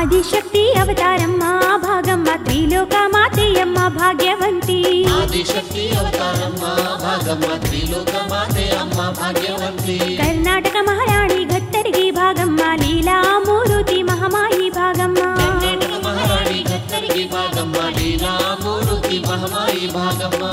ಆದಿಶಕ್ತಿ ಅವತಾರಮ್ಮ ಭಾಗಮ್ಮ ತ್ರಿಲೋಕ ಮಾತೆಯಮ್ಮ ಭಾಗ್ಯವಂತಿ ಆದಿಶಕ್ತಿ ಅವತಾರಮ್ಮ ಭಾಗಮ್ಮ ತ್ರಿಲೋಕ ಮಾತೆ ಅಮ್ಮ ಭಾಗ್ಯವಂತಿ ಕರ್ನಾಟಕ ಮಹಾರಾಣಿ ಗತ್ತರಿಗೆ ಭಾಗಮ್ಮ ಲೀಲಾ ಮೂರುತಿ ಮಹಾಮಾಯಿ ಭಾಗಮ್ಮ ಕರ್ನಾಟಕ ಮಹಾರಾಣಿ ಕತ್ತರಿಗೆ ಭಾಗಮ್ಮ ಲೀಲಾ ಮೂರುತಿ ಮಹಾಮಾಯಿ ಭಾಗಮ್ಮ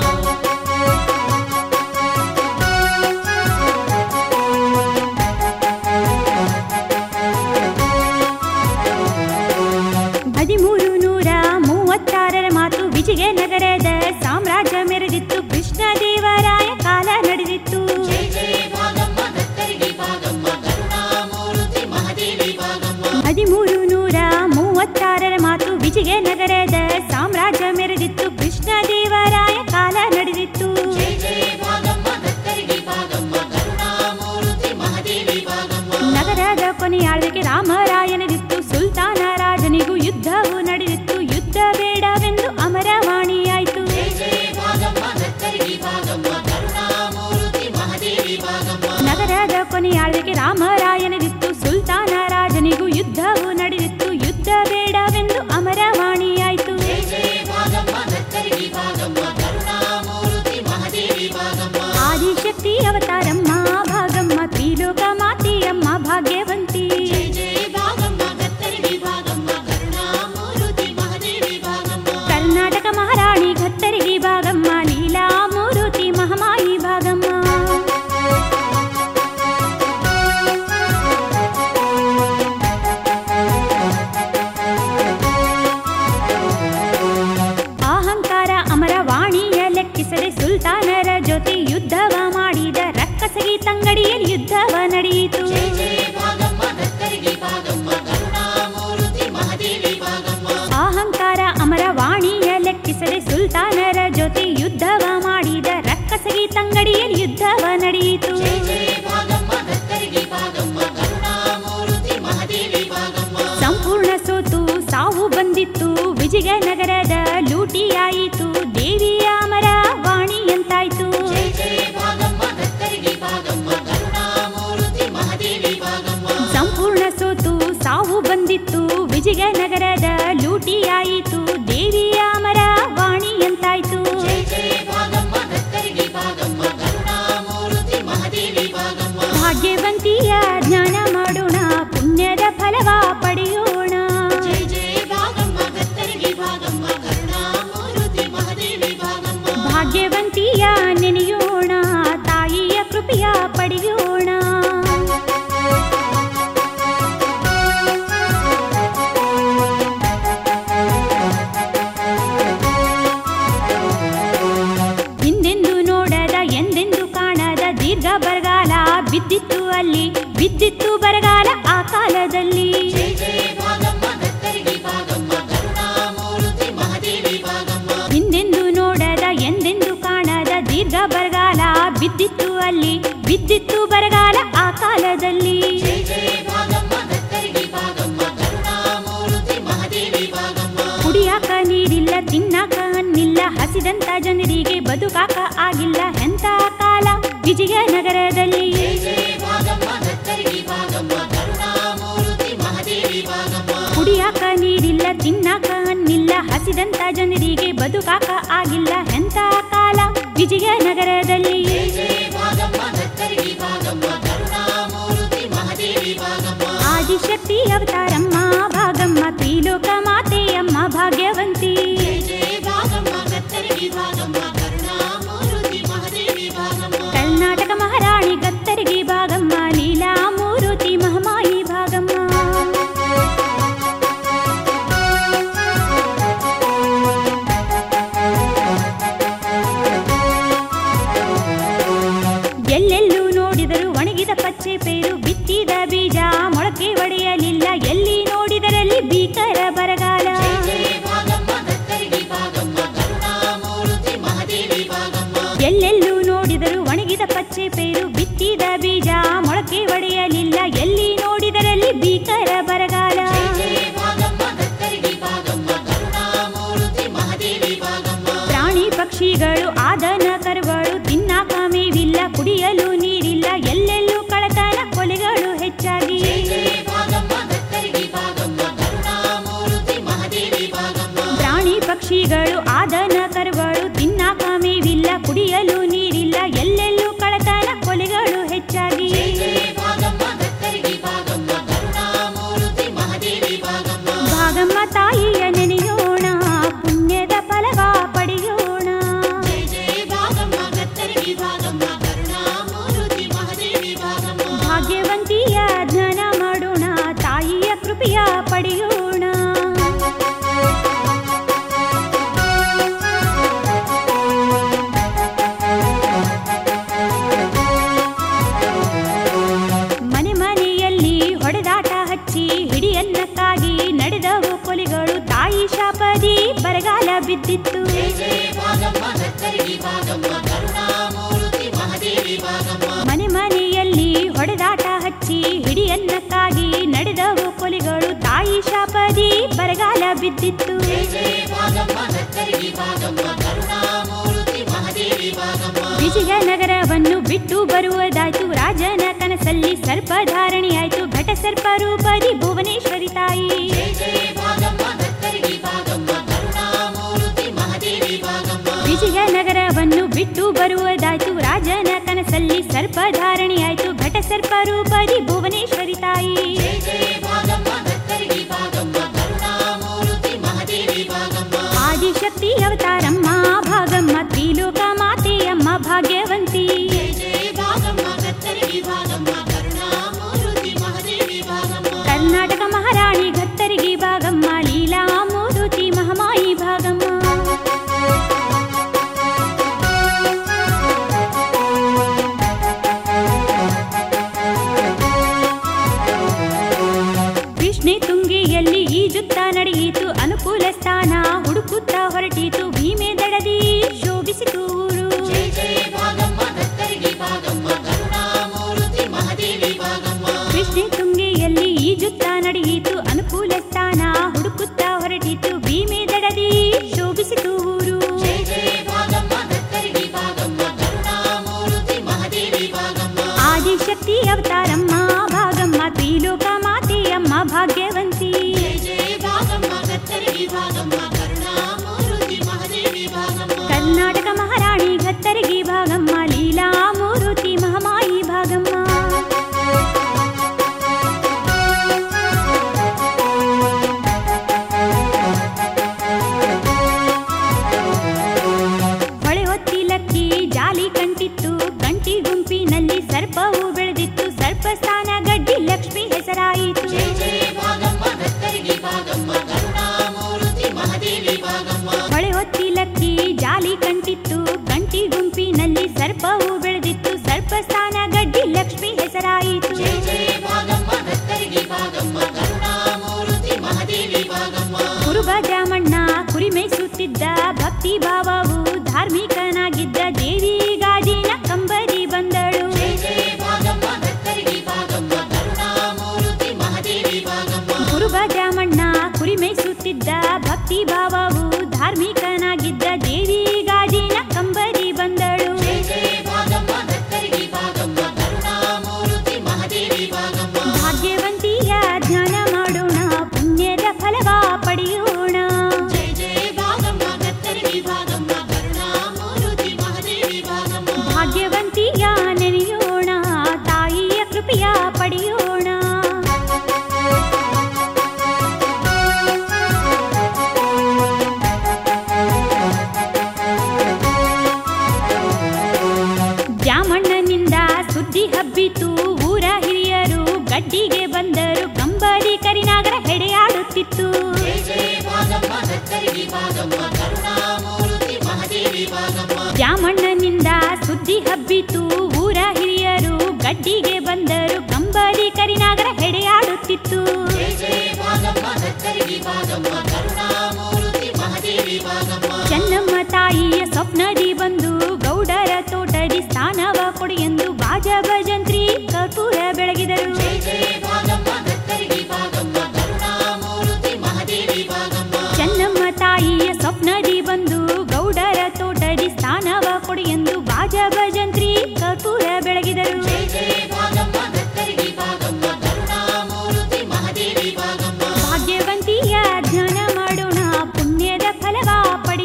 ಹದಿಮೂರು ನೂರ ಮೂವತ್ತಾರರ ಮಾತು ವಿಜಯನಗರದ ಸಾಮ್ರಾಜ್ಯ ಮೆರೆದಿತ್ತು ಕೃಷ್ಣ ದೇವರಾಯ ಕಾಲ ನಡೆದಿತ್ತು ಜಯ ಜಯ ಭಾಗಮ್ಮ ಕತ್ತರಿಗೆ ಭಾಗಮ್ಮ ಕರುಣಾಮೂರ್ತಿ ಮಹಾದೇವಿ ಭಾಗಮ್ಮ ಹದಿಮೂರು ನೂರ ಮೂವತ್ತಾರರ ಮಾತು ವಿಜಯನಗರದ ಸಾಮ್ರಾಜ್ಯ ಮೆರೆದಿತ್ತು ಕೃಷ್ಣ ದೇವರಾಯ ಕಾಲ ನಡೆದಿತ್ತು ಜಯ ಜಯ ಭಾಗಮ್ಮ ಕತ್ತರಿಗೆ ಭಾಗಮ್ಮ ಕರುಣಾಮೂರ್ತಿ ಮಹಾದೇವಿ ಭಾಗಮ್ಮ ನಗರದ ಕೊನೆಯಾಳ್ವಿಕೆ ರಾಮರಾಯನದಿತ್ತು ಸುಲ್ತಾನ ರಾಜನಿಗೂ ಯುದ್ಧವು ನಡೆದಿತ್ತು ಯುದ್ಧ ಬೇಡವೆಂದು ಅಮರವಾಣಿಯಾಯಿತು ಜಯ ಜಯ ಭಾಗಮ್ಮ ಕತ್ತರಿಗೆ ಭಾಗಮ್ಮ ಕರುಣಾಮೂರ್ತಿ ಮಹಾದೇವಿ ಭಾಗಮ್ಮ ನಗರದ ಕೊನೆಯಾಳ್ವಿಕೆ ರಾಮರಾಯನದಿತ್ತು ಸುಲ್ತಾನ ರಾಜನಿಗೂ ಯುದ್ಧವು ನಡೆದಿತ್ತು ಯುದ್ಧ ಬೇಡವೆಂದು ಅಮರವಾಣಿಯಾಯಿತು ಜಯ ಜಯ ಭಾಗಮ್ಮ ಕತ್ತರಿಗೆ ಭಾಗಮ್ಮ ಕರುಣಾಮೂರ್ತಿ ಮಹಾದೇವಿ ಭಾಗಮ್ಮ ಆದಿಶಕ್ತಿ ಅವತಾರಮ್ಮ ಭಾಗಮ್ಮ ತ್ರಿಲೋಕ ಮಾತೆಯಮ್ಮ ಭಾಗ್ಯವಂತಿ ಜಯ ಜಯ ಭಾಗಮ್ಮ ಕತ್ತರಿಗೆ ಭಾಗಮ್ಮ ಕರುಣಾಮೂರ್ತಿ ಮಹಾದೇವಿ ಭಾಗಮ್ಮ ಕರ್ನಾಟಕ ಮಹಾರಾಣಿ ಗತ್ತರಿಗೆ ಭಾಗಮ್ಮ ಲೀಲಾ ಮೂರುತಿ ಮಹಾಮಾಯಿ ಭಾಗಮ್ಮ ಅಹಂಕಾರ ಅಮರವಾಣಿಯ ಲೆಕ್ಕಿಸದೆ ಸುಲ್ತಾನರ ಜೊತೆ ಯುದ್ಧವ ಮಾಡಿದ ರಕ್ಕಸಗಿ ತಂಗಡಿಯಲ್ಲಿ ಯುದ್ಧವ ನಡೆಯಿತು ಜಯ ಜಯ ಭಾಗಮ್ಮ ಕತ್ತರಿಗೆ ಭಾಗಮ್ಮ ಕರುಣಾಮೂರ್ತಿ ಮಹಾದೇವಿ ಭಾಗಮ್ಮ ಅಹಂಕಾರ ಅಮರವಾಣಿಯ ಲೆಕ್ಕಿಸದೆ ಸುಲ್ತಾನರ ಜೊತೆ ಯುದ್ಧವ ಮಾಡಿದ ರಕ್ಕಸಗಿ ತಂಗಡಿಯಲ್ಲಿ ಯುದ್ಧವ ನಡೆಯಿತು ಜಯ ಜಯ ಭಾಗಮ್ಮ ಕತ್ತರಿಗೆ ಭಾಗಮ್ಮ ಕರುಣಾಮೂರ್ತಿ ಮಹಾದೇವಿ ಭಾಗಮ್ಮ ಸಂಪೂರ್ಣ ಸೋತು ಸಾವು ಬಂದಿತ್ತು ವಿಜಯನಗರದ ಲೂಟಿಯಾಯಿತು ದೇವಿಯ ಅಮರ ವಾಣಿಯಂತಾಯ್ತು ಜಯ ಜಯ ಭಾಗಮ್ಮ ಕತ್ತರಿಗೆ ಭಾಗಮ್ಮ ಕರುಣಾಮೂರ್ತಿ ಮಹಾದೇವಿ ಭಾಗಮ್ಮ ಸಂಪೂರ್ಣ ಸೋತು ಸಾವು ಬಂದಿತ್ತು ವಿಜಯನಗರದ ಲೂಟಿಯಾಯಿತು ದೇವಿಯ ಅಮರ ವಾಣಿಯಂತಾಯ್ತು ಜಯ ಜಯ ಭಾಗಮ್ಮ ಕತ್ತರಿಗೆ ಭಾಗಮ್ಮ ಕರುಣಾಮೂರ್ತಿ ಮಹಾದೇವಿ ಭಾಗಮ್ಮ ಭಾಗ್ಯವಂತಿಯ ಜ್ಞಾನ ಮಾಡೋಣ ಪುಣ್ಯದ ಫಲವ ಪಡೆಯೋಣ ಜಯ ಜಯ ಭಾಗಮ್ಮ ಕತ್ತರಿಗೆ ಭಾಗಮ್ಮ ಕರುಣಾಮೂರ್ತಿ ಮಹಾದೇವಿ ಭಾಗಮ್ಮ ಭಾಗ್ಯವಂತಿಯ ನೆನೆಯೋಣ ತಾಯಿಯ ಕೃಪೆಯ ಪಡೆಯೋಣ ಹಿಂದೆಂದು ನೋಡದ ಎಂದೆಂದು ಕಾಣದ ದೀರ್ಘ ಬರಗಾಲ ಬಿದ್ದಿತ್ತು ಅಲ್ಲಿ ಬಿದ್ದಿತ್ತು ಬರಗಾಲ ಆ ಕಾಲದಲ್ಲಿ ಜಯ ಜಯ ಭಾಗಮ್ಮ ಕತ್ತರಿಗೆ ಭಾಗಮ್ಮ ಕರುಣಾಮೂರ್ತಿ ಮಹಾದೇವಿ ಭಾಗಮ್ಮ ಹಿಂದೆಂದು ನೋಡದ ಎಂದೆಂದು ಕಾಣದ ದೀರ್ಘ ಬರಗಾಲ ಬಿದ್ದಿತ್ತು ಅಲ್ಲಿ ಬಿದ್ದಿತ್ತು ಬರಗಾಲ ಆ ಕಾಲದಲ್ಲಿ ಜಯ ಜಯ ಭಾಗಮ್ಮ ಕತ್ತರಿಗೆ ಭಾಗಮ್ಮ ಕರುಣಾಮೂರ್ತಿ ಮಹಾದೇವಿ ಭಾಗಮ್ಮ ಕುಡಿಯಾಕ ನೀರಿಲ್ಲ ತಿನ್ನಾಕ ಅನ್ನಿಲ್ಲ ಹಸಿದಂತ ಜನರಿಗೆ ಬದುಕಾಕ ಆಗಿಲ್ಲ ಎಂತ ಕಾಲ ವಿಜಯನಗರದಲ್ಲಿ ಜಯ ಜಯ ಭಾಗಮ್ಮ ಕತ್ತರಿಗೆ ಭಾಗಮ್ಮ ಕರುಣಾಮೂರ್ತಿ ಮಹಾದೇವಿ ಭಾಗಮ್ಮ ಕುಡಿಯಾಕ ನೀರಿಲ್ಲ ತಿನ್ನಾಕ ಅನ್ನಿಲ್ಲ ಹಸಿದಂತ ಜನರಿಗೆ ಬದುಕಾಕ ಆಗಿಲ್ಲ ಎಂತ ಕಾಲ ವಿಜಯನಗರದಲ್ಲಿ ಜಯ ಜಯ ಭಾಗಮ್ಮ ಕತ್ತರಿಗೆ ಭಾಗಮ್ಮ ಕರುಣಾಮೂರ್ತಿ ಮಹಾದೇವಿ ಭಾಗಮ್ಮ ಆದಿಶಕ್ತಿ ಅವತಾರಮ್ಮ ಭಾಗಮ್ಮ ತ್ರಿಲೋಕ ಮಾತೆಯಮ್ಮ ಭಾಗ್ಯವಂತಿ ಜಯ ಜಯ ಭಾಗಮ್ಮ ಕತ್ತರಿಗೆ ಭಾಗಮ್ಮ ಕರುಣಾಮೂರ್ತಿ ಮಹಾದೇವಿ ಭಾಗಮ್ಮ ಕರ್ನಾಟಕ ಮಹಾರಾಣಿ ಗತ್ತರಿಗೆ ಭಾಗಮ್ಮ ಲೀಲಾ ಮೂರುತಿ ಮಹಾಮಾಯಿ ಭಾಗಮ್ಮ ಎಲ್ಲೆಲ್ಲೂ ನೋಡಿದರು ಒಣಗಿದ ಪಚ್ಚೆ ಪೇರು ಬಿತ್ತಿದ ಬೀಜ ಮೊಳಕೆ ಒಡೆಯಲಿಲ್ಲ ಎಲ್ಲಿ ಕುರಿಗಳು ಆದನ ಕರುಗಳು ತಿನ್ನಾಕ ಮೇವಿಲ್ಲ ಕುಡಿಯಲು ನೀರಿಲ್ಲ ಎಲ್ಲೆಲ್ಲೂ ಕಳತನ ಕೊಲೆಗಳು ಹೆಚ್ಚಾಗಿ ಜಯ ಜಯ ಭಾಗಮ್ಮ ಗತ್ತರಿಗೆ ಭಾಗಮ್ಮ ಕರುಣಾಮೂರ್ತಿ ಮಹಾದೇವಿ ಭಾಗಮ್ಮ ಭಾಗಮ್ಮ ತಾಯಿಯ ನೆನೆಯೋಣ ಪುಣ್ಯದ ಫಲವ ಪಡೆಯೋಣ ಜಯ ಜಯ ಭಾಗಮ್ಮ ಗತ್ತರಿಗೆ ಭಾಗಮ್ಮ ಕರುಣಾಮೂರ್ತಿ ಮಹಾದೇವಿ ಭಾಗಮ್ಮ ಭಾಗ್ಯವಂತಿಯ ಜ್ಞಾನ ಮಾಡೋಣ ತಾಯಿಯ ಕೃಪೆಯ ಪಡೆಯೋಣ ಮನೆ ಮನೆಯಲ್ಲಿ ಹೊಡೆದಾಟ ಹಚ್ಚಿ ಹಿಡಿಯನ್ನಕ್ಕಾಗಿ ನಡೆದವು ಕೊಲೆಗಳು ತಾಯಿ ಶಾಪದಿ ಬರಗಾಲ ಬಿದ್ದಿತ್ತು ಜಯ ಜಯ ಭಾಗಮ್ಮ ಗತ್ತರಿಗೆ ಭಾಗಮ್ಮ ಕರುಣಾಮೂರ್ತಿ ಮಹಾದೇವಿ ಭಾಗಮ್ಮ ಮನೆ ಮನೆಯಲ್ಲಿ ಹೊಡೆದಾಟ ಹಚ್ಚಿ ಹಿಡಿಯನ್ನಕ್ಕಾಗಿ ನಡೆದವು ಕೊಲೆಗಳು ತಾಯಿ ಶಾಪದಿ ಬರಗಾಲ ಬಿದ್ದಿತ್ತು ಜಯ ಜಯ ಭಾಗಮ್ಮ ಗತ್ತರಿಗೆ ಭಾಗಮ್ಮ ಕರುಣಾಮೂರ್ತಿ ಮಹಾದೇವಿ ಭಾಗಮ್ಮ ವಿಜಯನಗರವನ್ನು ಬಿಟ್ಟು ಬರುವುದಾಯ್ತು ರಾಜನ ಕನಸಲ್ಲಿ ಸರ್ಪಧಾರಣೆಯಾಯ್ತು ಘಟ ಸರ್ಪ ರೂಪದಿ ಭುವನೇಶ್ವರಿ ತಾಯಿ ಜಯ ಜಯ ಭಾಗಮ್ಮ ಗತ್ತರಿಗೆ ಭಾಗಮ್ಮ ಕರುಣಾಮೂರ್ತಿ ಮಹಾದೇವಿ ಭಾಗಮ್ಮ ವಿಜಯನಗರವನ್ನು ಬಿಟ್ಟು ಬರುವುದಾಯ್ತು ರಾಜನ ಕನಸಲ್ಲಿ ಸರ್ಪಧಾರಣೆಯಾಯ್ತು ಘಟ ಸರ್ಪ ರೂಪದಿ ಭುವನೇಶ್ವರಿ ತಾಯಿ ಜಯ ಜಯ ಭಾಗಮ್ಮ ಗತ್ತರಿಗೆ ಭಾಗಮ್ಮ ಕರುಣಾಮೂರ್ತಿ ಮಹಾದೇವಿ ಭಾಗಮ್ಮ ಆದಿಶಕ್ತಿ ಅವತಾರಮ್ಮ ಭಾಗಮ್ಮ ತ್ರಿಲೋಕ ಮಾತೆಯಮ್ಮ ಭಾಗ್ಯವಂತಿ ಜಯ ಜಯ ಭಾಗಮ್ಮ ಗತ್ತರಿಗೆ ಭಾಗಮ್ಮ ಕರುಣಾಮೂರ್ತಿ ಮಹಾದೇವಿ ಭಾಗಮ್ಮ ಕರ್ನಾಟಕ ಮಹಾರಾಣಿ ಗತ್ತರಿಗೆ ಭಾಗಮ್ಮ ಲೀಲಾ ಮೂರುತಿ ಮಹಾಮಾಯಿ ಭಾಗಮ್ಮ ಕೃಷ್ಣೆ ತುಂಗೆಯಲ್ಲಿ ಈಜುತ್ತ ನಡೆಯಿತು ಅನುಕೂಲ ಸ್ಥಾನ ಹುಡುಕುತ್ತ ಹೊರಟಿತು ಭೀಮೆ ದಡದಿ ಶೋಭಿಸಿತು ಊರು ಜಯ ಜಯ ಭಾಗಮ್ಮ ಗತ್ತರಿಗೆ ಭಾಗಮ್ಮ ಕರುಣಾಮೂರ್ತಿ ಮಹಾದೇವಿ ಭಾಗಮ್ಮ ಕೃಷ್ಣೆ ತುಂಗೆಯಲ್ಲಿ ಈಜುತ್ತ ನಡೆಯಿತು ಅನುಕೂಲ ಸ್ಥಾನ ಹುಡುಕುತ್ತ ಹೊರಟಿತು ಭೀಮೆ ದಡದಿ ಶೋಭಿಸಿತು ಊರು ಜಯ ಜಯ ಭಾಗಮ್ಮ ಗತ್ತರಿಗೆ ಭಾಗಮ್ಮ ಕರುಣಾಮೂರ್ತಿ ಮಹಾದೇವಿ ಭಾಗಮ್ಮ ಆದಿಶಕ್ತಿ ಅವತಾರಮ್ಮ ಭಾಗಮ್ಮ ತ್ರಿಲೋಕ ಮಾತೆಯಮ್ಮ ಭಾಗ್ಯವಂತಿ ಜಯ ಜಯ ಭಾಗಮ್ಮ ಗತ್ತರಿಗೆ ಭಾಗಮ್ಮ ಕರುಣಾಮೂರ್ತಿ ಮಹಾದೇವಿ ಭಾಗಮ್ಮ ಕರ್ನಾಟಕ ಮಹಾರಾಣಿ ಗತ್ತರಿಗೆ ಭಾಗಮ್ಮ ಲೀಲಾ ಮೂರುತಿ ಮಹಾಮಾಯಿ ಭಾಗಮ್ಮ ಹೊಳೆ ಹೊತ್ತಿಲಕ್ಕಿ ಜಾಲಿ ಕಂಟಿತ್ತು ಕಂಟಿ ಗುಂಪಿನಲ್ಲಿ ಸರ್ಪವು ಬೆಳೆದಿತ್ತು ಸರ್ಪ ಸ್ಥಾನ ಗಡ್ಡಿ ಲಕ್ಷ್ಮಿ ಹೆಸರಾಯಿತು ಜಯ ಜಯ ಭಾಗಮ್ಮ ಗತ್ತರಿಗೆ ಭಾಗಮ್ಮ ಕರುಣಾಮೂರ್ತಿ ಮಹಾದೇವಿ ಭಾಗಮ್ಮ ಹೊಳೆ ಹೊತ್ತಿಲಕ್ಕಿ ಜಾಲಿ ಕಂಟಿತ್ತು ಕಂಟಿ ಗುಂಪಿನಲ್ಲಿ ಸರ್ಪವು ಬೆಳೆದಿತ್ತು ಸರ್ಪ ಸ್ಥಾನ ಗಡ್ಡಿ ಲಕ್ಷ್ಮಿ ಹೆಸರಾಯಿತು ಜಯ ಜಯ ಭಾಗಮ್ಮ ಗತ್ತರಿಗೆ ಭಾಗಮ್ಮ ಕರುಣಾಮೂರ್ತಿ ಮಹಾದೇವಿ ಭಾಗಮ್ಮ ಕುರುಬ ಜಾಮಣ್ಣ ಕುರಿಮೈಸುತ್ತಿದ್ದ ಭಕ್ತಿ ಭಾವವು ಧಾರ್ಮಿಕನಾಗಿದ್ದ ದೇವಿ ಗಾಜಿನ ಕಂಬರಿ ಬಂದಳು ಜಯ ಜಯ ಭಾಗಮ್ಮ ಗತ್ತರಿಗೆ ಭಾಗಮ್ಮ ಕರುಣಾಮೂರ್ತಿ ಮಹಾದೇವಿ ಭಾಗಮ್ಮ ಕುರುಬ ಜಾಮಣ್ಣ ಕುರಿಮೈಸುತ್ತಿದ್ದ ಭಕ್ತಿ ಭಾವವು ಧಾರ್ಮಿಕನಾಗಿದ್ದ ದೇವಿ ಗಾಜಿನ ಕಂಬರಿ ಬಂದಳು ಜಯ ಜಯ ಭಾಗಮ್ಮ ಗತ್ತರಿಗೆ ಭಾಗಮ್ಮ ಕರುಣಾಮೂರ್ತಿ ಮಹಾದೇವಿ ಭಾಗಮ್ಮ ಭಾಗ್ಯವಂತಿಯ ಧ್ಯಾನ ಮಾಡೋಣ ಪುಣ್ಯದ ಫಲವ ಪಡೆಯೋಣ ಜಯ ಜಯ ಭಾಗಮ್ಮ ಗತ್ತರಿಗೆ ಭಾಗಮ್ಮ ಕರುಣಾಮೂರ್ತಿ ಮಹಾದೇವಿ ಭಾಗಮ್ಮ ಭಾಗ್ಯವಂತಿಯ ನೆನೆಯೋಣ ತಾಯಿಯ ಕೃಪೆಯ ಪಡೆಯೋಣ ಜಾಮಣ್ಣನಿಂದ ಸುದ್ದಿ ಹಬ್ಬಿತು ಊರ ಹಿರಿಯರು ಗಡ್ಡಿಗೆ ಬಂದರು ಕಂಬರಿ ಕರಿನಾಗರ ಹೆಡೆಯಾಡುತ್ತಿತ್ತು ಜಯ ಜಯ ಭಾಗಮ್ಮ ಗತ್ತರಿಗೆ ಭಾಗಮ್ಮ ಕರುಣಾಮೂರ್ತಿ ಮಹಾದೇವಿ ಭಾಗಮ್ಮ ಜಾಮಣ್ಣನಿಂದ ಸುದ್ದಿ ಹಬ್ಬಿತು ಊರ ಹಿರಿಯರು ಗಡ್ಡಿಗೆ ಬಂದರು ಕಂಬರಿ ಕರಿನಾಗರ ಹೆಡೆಯಾಡುತ್ತಿತ್ತು ಜಯ ಜಯ ಭಾಗಮ್ಮ ಗತ್ತರಿಗೆ ಭಾಗಮ್ಮ ಕರುಣಾಮೂರ್ತಿ ಮಹಾದೇವಿ ಭಾಗಮ್ಮ ಚೆನ್ನಮ್ಮ ತಾಯಿಯ ಸ್ವಪ್ನದಿ ಬಂದು ಗೌಡರ ತೋಟದಿ ಸ್ಥಾನವ ಕೊಡಿ ಎಂದು ಬಾಜ ಭಜಂತ್ರಿ ಕರ್ಪೂರ ಬೆಳಗಿದರು ಜಯ ಜಯ ಭಾಗಮ್ಮ ಗತ್ತರಿಗೆ ಭಾಗಮ್ಮ ಕರುಣಾಮೂರ್ತಿ ಮಹಾದೇವಿ ಭಾಗಮ್ಮ ಚೆನ್ನಮ್ಮ ತಾಯಿಯ ಸ್ವಪ್ನದಿ ಬಂದು ಗೌಡರ ತೋಟದಿ ಸ್ಥಾನವ ಕೊಡಿ ಎಂದು ಬಾಜ ಭಜಂತ್ರಿ ಕರ್ಪೂರ ಬೆಳಗಿದರು ಜಯ ಜಯ ಭಾಗಮ್ಮ ಗತ್ತರಿಗೆ ಭಾಗಮ್ಮ ಕರುಣಾಮೂರ್ತಿ ಮಹಾದೇವಿ ಭಾಗಮ್ಮ ಭಾಗ್ಯವಂತಿಯ ಧ್ಯಾನ ಮಾಡೋಣ ಪುಣ್ಯದ ಫಲವ ಪಡೆಯೋಣ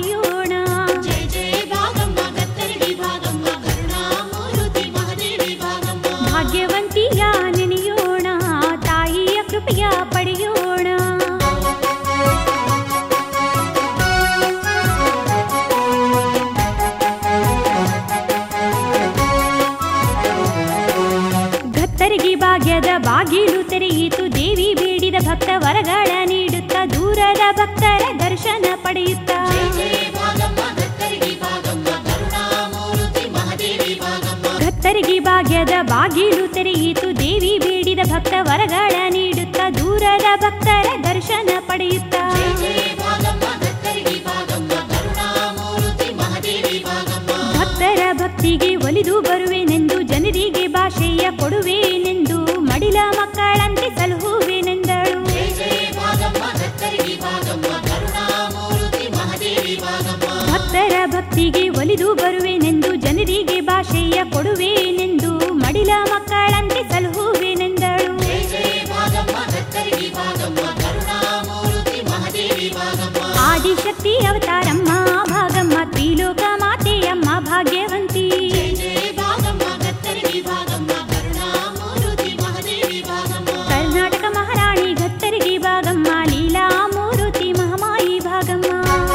ದರ್ಶನ ಪಡೆಯುತ್ತ ಜಯ ಜಯ ಭಾಗಮ್ಮ ಗತ್ತರಿಗೆ ಭಾಗಮ್ಮ ಕರುಣಾಮೂರ್ತಿ ಮಹಾದೇವಿ ಭಾಗಮ್ಮ ಭಕ್ತರಿಗೆ ಭಾಗ್ಯದ ಬಾಗಿಲು ತೆರೆಯಿತು ದೇವಿ ಬೇಡಿದ ಭಕ್ತ ವರಗಳ ನೀಡುತ್ತ ದೂರದ ಭಕ್ತರ ದರ್ಶನ ಪಡೆಯುತ್ತ ಜಯ ಜಯ ಭಾಗಮ್ಮ ಗತ್ತರಿಗೆ ಭಾಗಮ್ಮ ಕರುಣಾಮೂರ್ತಿ ಮಹಾದೇವಿ ಭಾಗಮ್ಮ ಭಕ್ತರ ಭಕ್ತಿಗೆ ಒಲಿದು ಬರುವೆನೆಂದು ಜನರಿಗೆ ಭಾಷೆಯ ಕೊಡುವೆನೆಂದು ಮಡಿಲ ಮಕ್ಕಳಂತೆ ಸಲಹುವೆನೆಂದಳು ಜಯ ಜಯ ಭಾಗಮ್ಮ ಗತ್ತರಿಗೆ ಭಾಗಮ್ಮ ಕರುಣಾಮೂರ್ತಿ ಮಹಾದೇವಿ ಭಾಗಮ್ಮ ಭಕ್ತರ ಭಕ್ತಿಗೆ ಒಲಿದು ಬರುವೆನೆಂದು ಜನರಿಗೆ ಭಾಷೆಯ ಕೊಡುವೆನೆಂದು ಮಡಿಲ ಮಕ್ಕಳಂತೆ ಸಲಹುವೆನೆಂದಳು ಜಯ ಜಯ ಭಾಗಮ್ಮ ಗತ್ತರಿಗೆ ಭಾಗಮ್ಮ ಕರುಣಾಮೂರ್ತಿ ಮಹಾದೇವಿ ಭಾಗಮ್ಮ ಆದಿಶಕ್ತಿ ಅವತಾರಮ್ಮ ಭಾಗಮ್ಮ ತ್ರಿಲೋಕ ಮಾತೆಯಮ್ಮ ಭಾಗ್ಯವಂತಿ ಜಯ ಜಯ ಭಾಗಮ್ಮ ಗತ್ತರಿಗೆ ಭಾಗಮ್ಮ ಕರುಣಾಮೂರ್ತಿ ಮಹಾದೇವಿ ಭಾಗಮ್ಮ ಕರ್ನಾಟಕ ಮಹಾರಾಣಿ ಗತ್ತರಿಗೆ ಭಾಗಮ್ಮ ಲೀಲಾ ಮೂರುತಿ ಮಹಾಮಾಯಿ ಭಾಗಮ್ಮ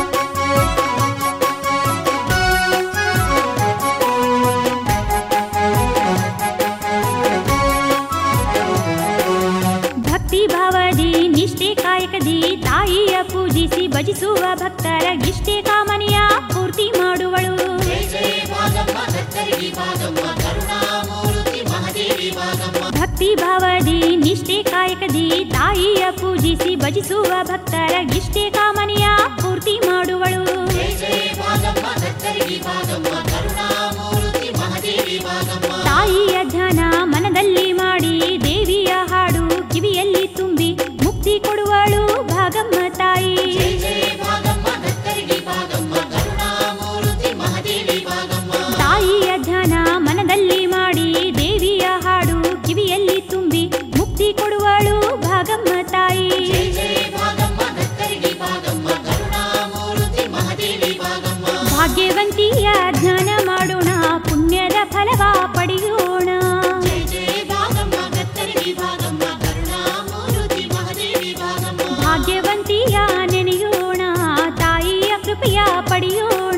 ಭಕ್ತಿ ಭಾವದಿ ನಿಷ್ಠೆ ಕಾಯಕದಿ ತಾಯಿಯ ಪೂಜಿಸಿ ಭಜಿಸುವ ಭಕ್ತರ ಇಷ್ಟೇ ಕಾಮನೆಯ ಪೂರ್ತಿ ಮಾಡುವಳು ಜಯ ಜಯ ಭಾಗಮ್ಮ ಗತ್ತರಿಗೆ ಭಾಗಮ್ಮ ಕರುಣಾಮೂರ್ತಿ ಮಹಾದೇವಿ ಭಾಗಮ್ಮ ಭಕ್ತಿ ಭಾವದಿ ನಿಷ್ಠೆ ಕಾಯಕದಿ ತಾಯಿಯ ಪೂಜಿಸಿ ಭಜಿಸುವ ಭಕ್ತರ ಇಷ್ಟೇ ಕಾಮನೆಯ ಪೂರ್ತಿ ಮಾಡುವಳು ಜಯ ಜಯ ಭಾಗಮ್ಮ ಗತ್ತರಿಗೆ ಭಾಗಮ್ಮ ಕರುಣಾಮೂರ್ತಿ ಮಹಾದೇವಿ ಭಾಗಮ್ಮ ತಾಯಿಯ ಧ್ಯಾನ ಮನದಲ್ಲಿ ಮಾಡಿ ದೇವಿಯ ಹಾಡು ಕಿವಿಯಲ್ಲಿ ತುಂಬಿ ಮುಕ್ತಿ ಕೊಡುವಳು ಭಾಗಮ್ಮ ತಾಯಿ ಜಯ ಜಯ ಭಾಗಮ್ಮ ಗತ್ತರಿಗೆ ಭಾಗಮ್ಮ ಕರುಣಾಮೂರ್ತಿ ಮಹಾದೇವಿ ಭಾಗಮ್ಮ ತಾಯಿಯ ಧ್ಯಾನ ಮನದಲ್ಲಿ ಮಾಡಿ ದೇವಿಯ ಹಾಡು ಕಿವಿಯಲ್ಲಿ ತುಂಬಿ ಮುಕ್ತಿ ಕೊಡುವಳು ಭಾಗಮ್ಮ ತಾಯಿ ಜಯ ಜಯ ಭಾಗಮ್ಮ ಗತ್ತರಿಗೆ ಭಾಗಮ್ಮ ಕರುಣಾಮೂರ್ತಿ ಮಹಾದೇವಿ ಭಾಗಮ್ಮ ಭಾಗ್ಯವಂತಿಯ ಧ್ಯಾನ ಮಾಡೋಣ ಪುಣ್ಯದ ಫಲವ ಪಡೆಯೋಣ ಜಯ ಜಯ ಭಾಗಮ್ಮ ಗತ್ತರಿಗೆ ಭಾಗಮ್ಮ ಕರುಣಾಮೂರ್ತಿ ಮಹಾದೇವಿ ಭಾಗಮ್ಮ ಭಾಗ್ಯವಂತಿಯ ನೆನೆಯೋಣ ತಾಯಿಯ ಕೃಪೆಯ ಪಡೆಯೋಣ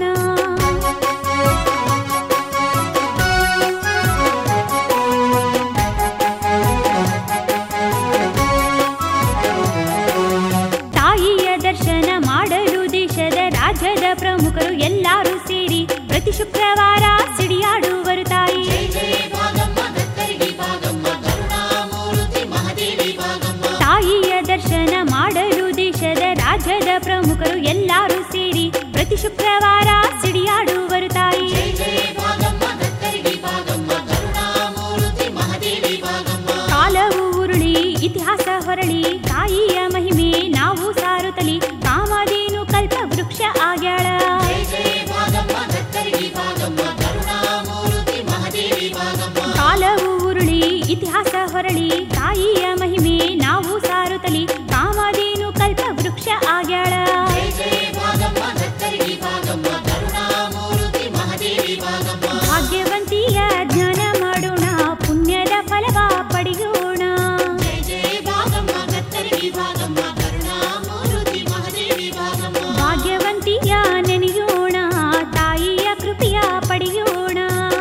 ತಾಯಿಯ ದರ್ಶನ ಮಾಡಲು ದೇಶದ ರಾಜ್ಯದ ಪ್ರಮುಖರು ಎಲ್ಲರೂ ಸೇರಿ ಪ್ರತಿ ಶುಕ್ರವಾರ ಸಿಡಿಯಾಡುವರು ತಾಯಿ ಜಯ ಜಯ ಭಾಗಮ್ಮ ಗತ್ತರಿಗೆ ಭಾಗಮ್ಮ ಕರುಣಾಮೂರ್ತಿ ಮಹಾದೇವಿ ಭಾಗಮ್ಮ ತಾಯಿಯ ದರ್ಶನ ಮಾಡಲು ದೇಶದ ರಾಜ್ಯದ ಪ್ರಮುಖರು ಎಲ್ಲರೂ ಸೇರಿ ಪ್ರತಿ ಶುಕ್ರವಾರ ಸಿಡಿಯಾಡುವರು ತಾಯಿ ಜಯ ಜಯ ಭಾಗಮ್ಮ ಗತ್ತರಿಗೆ ಭಾಗಮ್ಮ ಕರುಣಾಮೂರ್ತಿ ಮಹಾದೇವಿ ಭಾಗಮ್ಮ ಕಾಲವು ಉರುಳಿ ಇತಿಹಾಸ ಹೊರಳಿ ತಾಯಿಯ ಮಹಿಮೆ ನಾವು ಸಾರುತ್ತಲಿ ಕಾಮಧೇನು ಕಲ್ಪ ವೃಕ್ಷ ಆಗ್ಯಾಳ ಜಯ ಜಯ ಭಾಗಮ್ಮ ಗತ್ತರಿಗೆ ಭಾಗಮ್ಮ ಕರುಣಾಮೂರ್ತಿ ಮಹಾದೇವಿ ಭಾಗಮ್ಮ ಕಾಲವು ಉರುಳಿ ಇತಿಹಾಸ ಹೊರಳಿ ತಾಯಿಯ ಮಹಿಮೆ ನಾವು ಸಾರುತ್ತಲಿ ಕಾಮಧೇನು ಕಲ್ಪ ವೃಕ್ಷ ಆಗ್ಯಾಳ ಜಯ ಜಯ ಭಾಗಮ್ಮ ಗತ್ತರಿಗೆ ಭಾಗಮ್ಮ ಕರುಣಾಮೂರ್ತಿ ಮಹಾದೇವಿ ಭಾಗಮ್ಮ ಭಾಗ್ಯವಂತಿಯ ಧ್ಯಾನ ಮಾಡೋಣ ಪುಣ್ಯದ ಫಲವ ಪಡೆಯೋಣ ಜಯ ಜಯ ಭಾಗಮ್ಮ ಗತ್ತರಿಗೆ ಭಾಗಮ್ಮ ಕರುಣಾಮೂರ್ತಿ ಮಹಾದೇವಿ ಭಾಗಮ್ಮ ಭಾಗ್ಯವಂತಿಯ ನೆನೆಯೋಣ ತಾಯಿಯ ಕೃಪೆಯ ಪಡೆಯೋಣ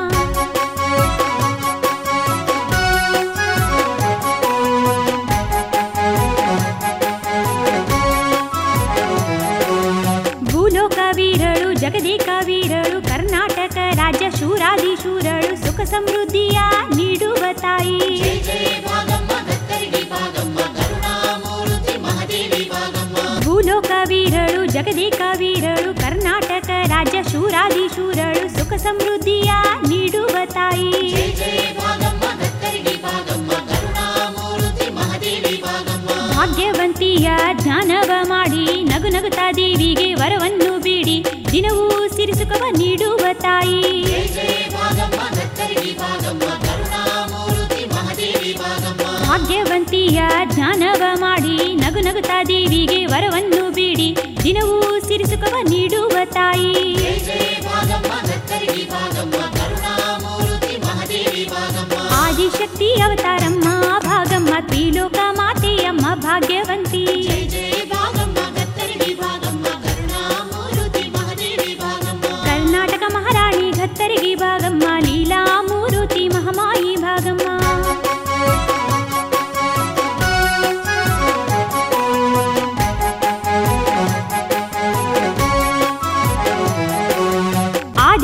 ಭೂಲೋಕ ವೀರಳು ಜಗದೇಕ ವೀರಳು ಕರ್ನಾಟಕ ರಾಜ್ಯ ಶೂರಾದಿ ಶೂರಳು ಸುಖ ಸಮೃದ್ಧಿಯ ನೀಡುವ ತಾಯಿ ಜಯ ಜಯ ಭಾಗಮ್ಮ ಗತ್ತರಿಗೆ ಭಾಗಮ್ಮ ಕರುಣಾಮೂರ್ತಿ ಮಹಾದೇವಿ ಭಾಗಮ್ಮ ಭೂಲೋಕ ವೀರಳು ಜಗದೇಕ ವೀರಳು ಕರ್ನಾಟಕ ರಾಜ್ಯ ಶೂರಾದಿ ಶೂರಳು ಸುಖ ಸಮೃದ್ಧಿಯ ನೀಡುವ ತಾಯಿ ಜಯ ಜಯ ಭಾಗಮ್ಮ ಗತ್ತರಿಗೆ ಭಾಗಮ್ಮ ಕರುಣಾಮೂರ್ತಿ ಮಹಾದೇವಿ ಭಾಗಮ್ಮ ಭಾಗ್ಯವಂತಿಯ ಧ್ಯಾನವ ಮಾಡಿ ನಗು ನಗುತ್ತಾ ದೇವಿಗೆ ವರವನ್ನು ಬೇಡಿ ದಿನವೂ ಸಿರಿಸುಖವ ನೀಡುವ ತಾಯಿ ಜಯ ಜಯ ಭಾಗಮ್ಮ ಗತ್ತರಿಗೆ ಭಾಗಮ್ಮ ಕರುಣಾಮೂರ್ತಿ ಮಹಾದೇವಿ ಭಾಗಮ್ಮ ಭಾಗ್ಯವಂತಿಯ ಧ್ಯಾನವ ಮಾಡಿ ನಗು ನಗುತ್ತಾ ದೇವಿಗೆ ವರವನ್ನು ಬೇಡಿ ದಿನವೂ ಸಿರಿಸುಖವ ನೀಡುವ ತಾಯಿ ಜಯ ಜಯ ಭಾಗಮ್ಮ ಗತ್ತರಿಗೆ ಭಾಗಮ್ಮ ಕರುಣಾಮೂರ್ತಿ ಮಹಾದೇವಿ ಭಾಗಮ್ಮ ಆದಿಶಕ್ತಿ ಅವತಾರಮ್ಮ ಭಾಗಮ್ಮ ತ್ರಿಲೋಕ ಮಾತೆಯಮ್ಮ ಭಾಗ್ಯವಂತಿ ಜಯ ಜಯ ಭಾಗಮ್ಮ ಗತ್ತರಿಗೆ ಭಾಗಮ್ಮ ಕರುಣಾಮೂರ್ತಿ ಮಹಾದೇವಿ ಭಾಗಮ್ಮ ಕರ್ನಾಟಕ ಮಹಾರಾಣಿ ಗತ್ತರಿಗೆ ಭಾಗಮ್ಮ ಲೀಲಾ ಮೂರುತಿ ಮಹಾಮಾಯಿ ಭಾಗಮ್ಮ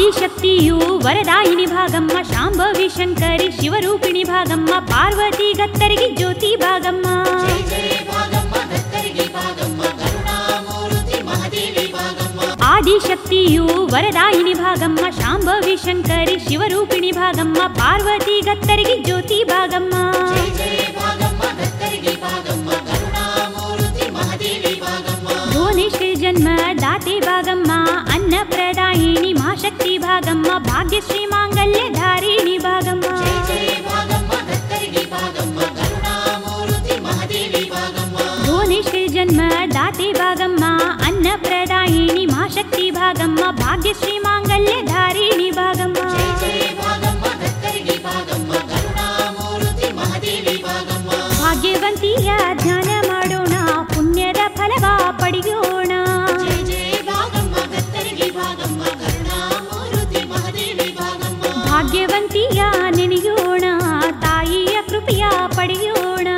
ಆದಿಶಕ್ತಿಯು ವರದಾಯಿನಿ ಭಾಗಮ್ಮ ಶಾಂಭವಿ ಶಂಕರಿ ಶಿವರೂಪಿಣಿ ಭಾಗಮ್ಮ ಪಾರ್ವತಿ ಗತ್ತರಿಗೆ ಜ್ಯೋತಿ ಭಾಗಮ್ಮ ಜಯ ಜಯ ಭಾಗಮ್ಮ ದತ್ತರಿಗೆ ಭಾಗಮ್ಮ ಕರುಣಾಮೂರ್ತಿ ಮಹಾದೇವಿ ಭಾಗಮ್ಮ ಆದಿಶಕ್ತಿಯು ವರದಾಯಿನಿ ಭಾಗಮ್ಮ ಶಾಂಭವಿ ಶಂಕರಿ ಶಿವರೂಪಿಣಿ ಭಾಗಮ್ಮ ಪಾರ್ವತಿ ಗತ್ತರಿಗೆ ಜ್ಯೋತಿ ಭಾಗಮ್ಮ ಜಯ ಜಯ ಭಾಗಮ್ಮ ದತ್ತರಿಗೆ ಭಾಗಮ್ಮ ಕರುಣಾಮೂರ್ತಿ ಮಹಾದೇವಿ ಭಾಗಮ್ಮ ಭುವನೇಶ್ವರಿ ಜನ್ಮ ದಾತೆ ಭಾಗಮ್ಮ ಅನ್ನ ಪ್ರದಾಯಿನಿ ಮಹಾಶಕ್ತಿ ಭಾಗಮ್ಮ ಭಾಗ್ಯಶ್ರೀ ಮಾಂಗಲ್ಯ ಧಾರಿಣಿ ಭಾಗಮ್ಮ ಜಯ ಜಯ ಭಾಗಮ್ಮ ದತ್ತರಿಗೆ ಭಾಗಮ್ಮ ಕರುಣಾಮೂರ್ತಿ ಮಹಾದೇವಿ ಭಾಗಮ್ಮ ಭುವನೇಶ್ವರಿ ಜನ್ಮ ದಾತೆ ಭಾಗಮ್ಮ ಅನ್ನ ಪ್ರದಾಯಿನಿ ಮಹಾಶಕ್ತಿ ಭಾಗಮ್ಮ ಭಾಗ್ಯಶ್ರೀ ಮಾಂಗಲ್ಯ ಧಾರಿಣಿ ಭಾಗಮ್ಮ ಜಯ ಜಯ ಭಾಗಮ್ಮ ದತ್ತರಿಗೆ ಭಾಗಮ್ಮ ಕರುಣಾಮೂರ್ತಿ ಮಹಾದೇವಿ ಭಾಗಮ್ಮ ಭಾಗ್ಯವಂತಿಯ ಧ್ಯಾನ ಮಾಡೋಣ ಪುಣ್ಯದ ಫಲವ ಪಡೆಯೋಣ ಜಯ ಜಯ ಭಾಗಮ್ಮ ದತ್ತರಿಗೆ ಭಾಗಮ್ಮ ಕರುಣಾಮೂರ್ತಿ ಮಹಾದೇವಿ ಭಾಗಮ್ಮ ಭಾಗ್ಯವಂತಿಯ ನೆನೆಯೋಣ ತಾಯಿಯ ಕೃಪೆಯ ಪಡೆಯೋಣ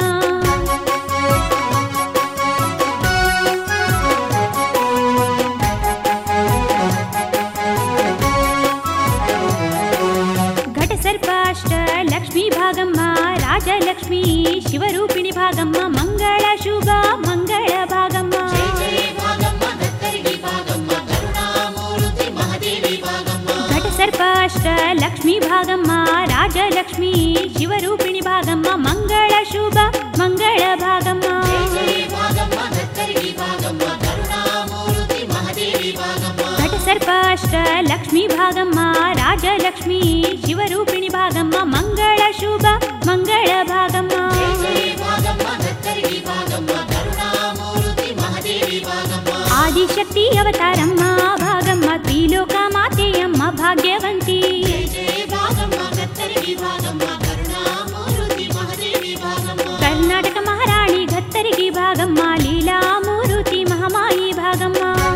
ಘಟಸರ್ಪಾಷ್ಟ ಲಕ್ಷ್ಮೀ ಭಾಗಮ್ಮ ರಾಜಲಕ್ಷ್ಮೀ ಶಿವರೂಪಿಣಿ ಭಾಗಮ್ಮ ಮಂಗಳ ಶುಭ ಮಂಗಳ ಭಾಗಮ್ಮ ಜಯ ಜಯ ಭಾಗಮ್ಮ ದತ್ತರಿಗೆ ಭಾಗಮ್ಮ ಕರುಣಾಮೂರ್ತಿ ಮಹಾದೇವಿ ಭಾಗಮ್ಮ ಘಟಸರ್ಪಾಷ್ಟ ಲಕ್ಷ್ಮೀ ಭಾಗಮ್ಮ ರಾಜಲಕ್ಷ್ಮೀ ಶಿವರೂಪಿಣಿ ಭಾಗಮ್ಮ ಮಂಗಳ ಶುಭ ಮಂಗಳ ಭಾಗಮ್ಮ ಜಯ ಜಯ ಭಾಗಮ್ಮ ದತ್ತರಿಗೆ ಭಾಗಮ್ಮ ಕರುಣಾಮೂರ್ತಿ ಮಹಾದೇವಿ ಭಾಗಮ್ಮ ಘಟಸರ್ಪಾಷ್ಟ ಲಕ್ಷ್ಮೀ ಭಾಗಮ್ಮ ರಾಜಲಕ್ಷ್ಮೀ ಶಿವರೂಪಿಣಿ ಭಾಗಮ್ಮ ಮಂಗಳ ಶುಭ ಮಂಗಳ ಭಾಗಮ್ಮ ಜಯ ಜಯ ಭಾಗಮ್ಮ ದತ್ತರಿಗೆ ಭಾಗಮ್ಮ ಕರುಣಾಮೂರ್ತಿ ಮಹಾದೇವಿ ಭಾಗಮ್ಮ ಆದಿಶಕ್ತಿ ಅವತಾರಮ್ಮ ಭಾಗಮ್ಮ ತ್ರಿಲೋಕ ಮಾತೆಯಮ್ಮ ಭಾಗ್ಯವಂತಿ ಜಯ ಜಯ ಭಾಗಮ್ಮ ದತ್ತರಿಗೆ ಭಾಗಮ್ಮ ಕರುಣಾಮೂರ್ತಿ ಮಹಾದೇವಿ ಭಾಗಮ್ಮ ಕರ್ನಾಟಕ ಮಹಾರಾಣಿ ಗತ್ತರಿಗೆ ಭಾಗಮ್ಮ ಲೀಲಾ ಮೂರುತಿ ಮಹಾಮಾಯಿ ಭಾಗಮ್ಮ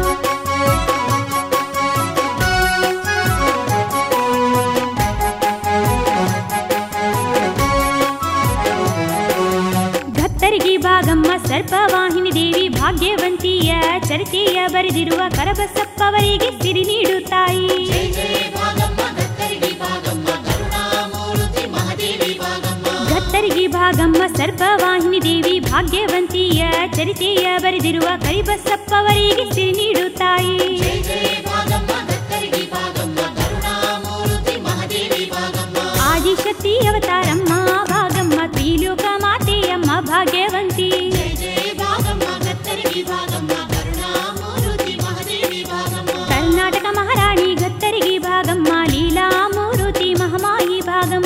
ಗತ್ತರಿಗೆ ಭಾಗಮ್ಮ ಸರ್ಪವಾಹಿನಿ ದೇವಿ ಭಾಗ್ಯವಂತಿಯ ಚರಿತೆಯ ಬರೆದಿರುವ ಕರಬಸಪ್ಪವರಿಗೆ ಸಿರಿ ನೀಡುತ್ತಾಯಿ ಜಯ ಜಯ ಭಾಗಮ್ಮ ದತ್ತರಿಗೆ ಭಾಗಮ್ಮ ಕರುಣಾಮೂರ್ತಿ ಮಹಾದೇವಿ ಭಾಗಮ್ಮ ಗತ್ತರಿಗೆ ಭಾಗಮ್ಮ ಸರ್ಪವಾಹಿನಿ ದೇವಿ ಭಾಗ್ಯವಂತಿಯ ಚರಿತೆಯ ಬರೆದಿರುವ ಕರಿಬಸಪ್ಪವರಿಗೆ ಸಿರಿ ನೀಡುತ್ತಾಯಿ ಜಯ ಜಯ ಭಾಗಮ್ಮ ದತ್ತರಿಗೆ ಭಾಗಮ್ಮ ಕರುಣಾಮೂರ್ತಿ ಮಹಾದೇವಿ ಭಾಗಮ್ಮ ಆದಿಶಕ್ತಿ ಅವತಾರಮ್ಮ ಭಾಗಮ್ಮ ತ್ರಿಲೋಕ ಮಾತೆಯಮ್ಮ ಭಾಗ್ಯವಂತಿ ಜಯ ಜಯ ಭಾಗಮ್ಮ ದತ್ತರಿಗೆ ಭಾಗಮ್ಮ ಕರುಣಾಮೂರ್ತಿ ಮಹಾದೇವಿ ಭಾಗಮ್ಮ ಕರ್ನಾಟಕ ಮಹಾರಾಣಿ ಗತ್ತರಿಗೆ ಭಾಗಮ್ಮ ಲೀಲಾ ಮೂರುತಿ ಮಹಾಮಾಯಿ ಭಾಗಮ್ಮ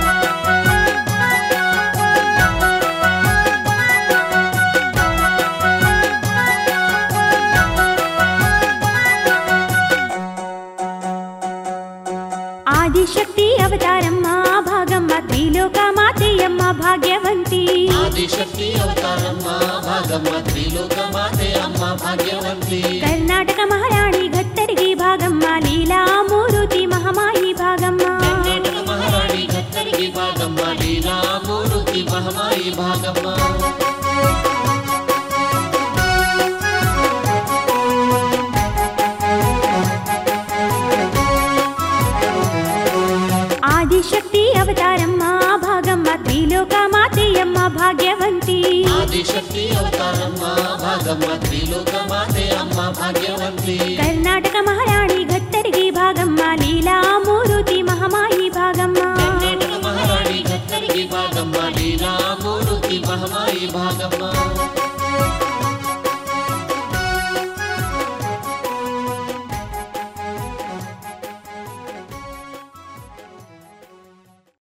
ಆದಿಶಕ್ತಿ ಅವತಾರಮ್ಮ ಭಾಗಮ್ಮ ತ್ರಿಲೋಕ ಮಾತೆಯಮ್ಮ ಭಾಗ್ಯವಂತಿ ಆದಿಶಕ್ತಿ ಅವತಾರಮ್ಮ ಭಾಗಮ್ಮ ತ್ರಿಲೋಕ ಮಾತೆ ಅಮ್ಮ ಭಾಗ್ಯವಂತಿ ಕರ್ನಾಟಕ ಮಹಾರಾಣಿ ಗತ್ತರಿಗೆ ಭಾಗಮ್ಮ ಲೀಲಾ ಮೂರುತಿ ಮಹಾಮಾಯಿ ಭಾಗಮ್ಮ ಕರ್ನಾಟಕ ಮಹಾರಾಣಿ ಗತ್ತರಿಗೆ ಭಾಗಮ್ಮ ಲೀಲಾ ಮೂರುತಿ ಮಹಾಮಾಯಿ ಭಾಗಮ್ಮ ಆದಿಶಕ್ತಿ ಅವತಾರಮ್ಮ ಭಾಗಮ್ಮ ತ್ರಿಲೋಕ ಮಾತೆಯಮ್ಮ ಭಾಗ್ಯವಂತಿ ಆದಿಶಕ್ತಿ ಅವತಾರಮ್ಮ ಭಾಗಮ್ಮ ತ್ರಿಲೋಕ ಮಾತೆ ಅಮ್ಮ ಭಾಗ್ಯವಂತಿ ಕರ್ನಾಟಕ ಮಹಾರಾಣಿ ಗತ್ತರಿಗೆ ಭಾಗಮ್ಮ ಲೀಲಾ ಮೂರುತಿ ಮಹಾಮಾಯಿ ಭಾಗಮ್ಮ ಕರ್ನಾಟಕ ಮಹಾರಾಣಿ ಗತ್ತರಿಗೆ ಭಾಗಮ್ಮ ಲೀಲಾ ಮೂರುತಿ ಮಹಾಮಾಯಿ ಭಾಗಮ್ಮ